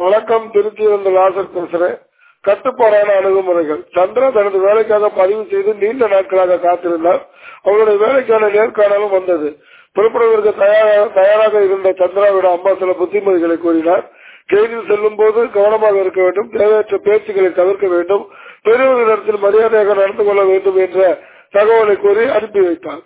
வணக்கம் திருச்சியிலிருந்து லாசர் பேசுறேன் கட்டுப்பாடான அணுகுமுறைகள் சந்திரா தனது வேலைக்காக பதிவு செய்து நீண்ட நாட்களாக காத்திருந்தார் அவருடைய வேலைக்கான நேர்காணலும் வந்தது புறப்படுவதற்கு தயாராக தயாராக இருந்த சந்திராவிடம் அம்மா சில புத்திமதிகளை கூறினார் ட்ரெயினில் செல்லும் போது கவனமாக இருக்க வேண்டும் தேவையற்ற பேச்சுக்களை தவிர்க்க வேண்டும் பெரியவர்களிடத்தில் மரியாதையாக நடந்து கொள்ள வேண்டும் என்ற தகவலை கூறி அனுப்பி வைத்தார்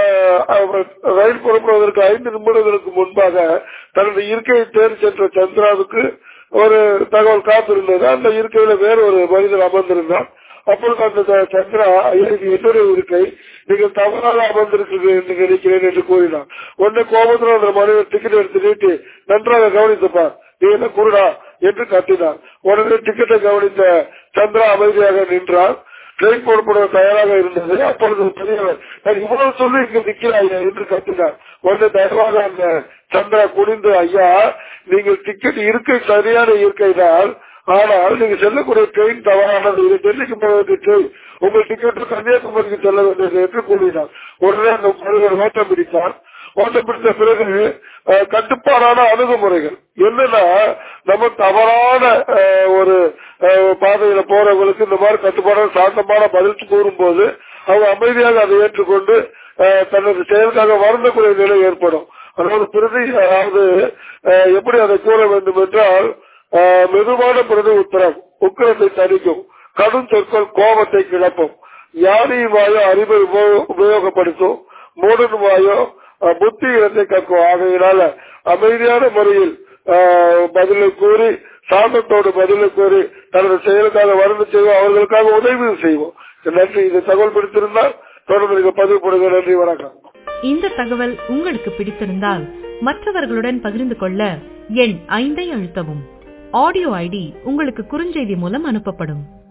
ரயில் புறப்படுவதற்கு ஐந்து நிமிடங்களுக்கு முன்பாக தனது இருக்கையை தேடி சென்ற சந்திராவுக்கு ஒரு தகவல் காத்திருந்தது அந்த இருக்கையில வேற ஒரு மனிதர் அமர்ந்திருந்தார் அப்பொழுது அந்த சந்திரா என்னுடைய இருக்கை நீங்கள் தவறாக அமர்ந்திருக்கிறீர்கள் என்று நினைக்கிறேன் என்று கூறினார் உடனே கோபத்தில் அந்த மனிதர் டிக்கெட் எடுத்து நீட்டி நன்றாக கவனித்துப்பார் நீ என்ன குருடா என்று கத்தினார் உடனே டிக்கெட்டை கவனித்த சந்திரா அமைதியாக நின்றார் ட்ரெயின் போடப்பட தயாராக இருந்தது அப்பொழுது பெரியவர் நான் இவ்வளவு சொல்லி இங்கு நிற்கிறாய் என்று கத்தினார் உடனே தயவாக அந்த சந்திரா குனிந்து ஐயா நீங்கள் டிக்கெட் இருக்கை சரியான இருக்கை தான் ஆனால் நீங்க செல்லக்கூடிய ட்ரெயின் தவறானது இது டெல்லிக்கு போக வேண்டிய ட்ரெயின் உங்கள் டிக்கெட் கன்னியாகுமரிக்கு செல்ல வேண்டியது என்று கூறினார் உடனே அந்த மனிதர் ஓட்டம் பிடித்தார் ஓட்டம் பிடித்த பிறகு கட்டுப்பாடான அணுகுமுறைகள் என்னன்னா நம்ம தவறான ஒரு பாதையில போறவங்களுக்கு இந்த மாதிரி கட்டுப்பாடான சாந்தமான பதில் கூறும் போது அவங்க அமைதியாக அதை ஏற்றுக்கொண்டு தனது செயலுக்காக வருந்தக்கூடிய நிலை ஏற்படும் அதாவது பிரதி அதாவது எப்படி அதை கூற வேண்டும் என்றால் மெதுவான பிரதி உத்தரம் உக்கிரத்தை தணிக்கும் கடும் சொற்கள் கோபத்தை கிளப்பும் யானையின் வாயோ அறிவை உபயோகப்படுத்தும் மூடன் வாயோ புத்தி இடத்தை கற்கும் ஆகையினால அமைதியான முறையில் பதிலை கூறி சாந்தத்தோடு பதிலை கூறி தனது செயலுக்காக வருந்து செய்வோம் அவர்களுக்காக உதவி செய்வோம் நன்றி இது தகவல் பிடித்திருந்தால் தொடர்ந்து பதிவு போடுங்க நன்றி வணக்கம் இந்த தகவல் உங்களுக்கு பிடித்திருந்தால் மற்றவர்களுடன் பகிர்ந்து கொள்ள எண் ஐந்தை அழுத்தவும் ஆடியோ ஐடி உங்களுக்கு குறுஞ்செய்தி மூலம் அனுப்பப்படும்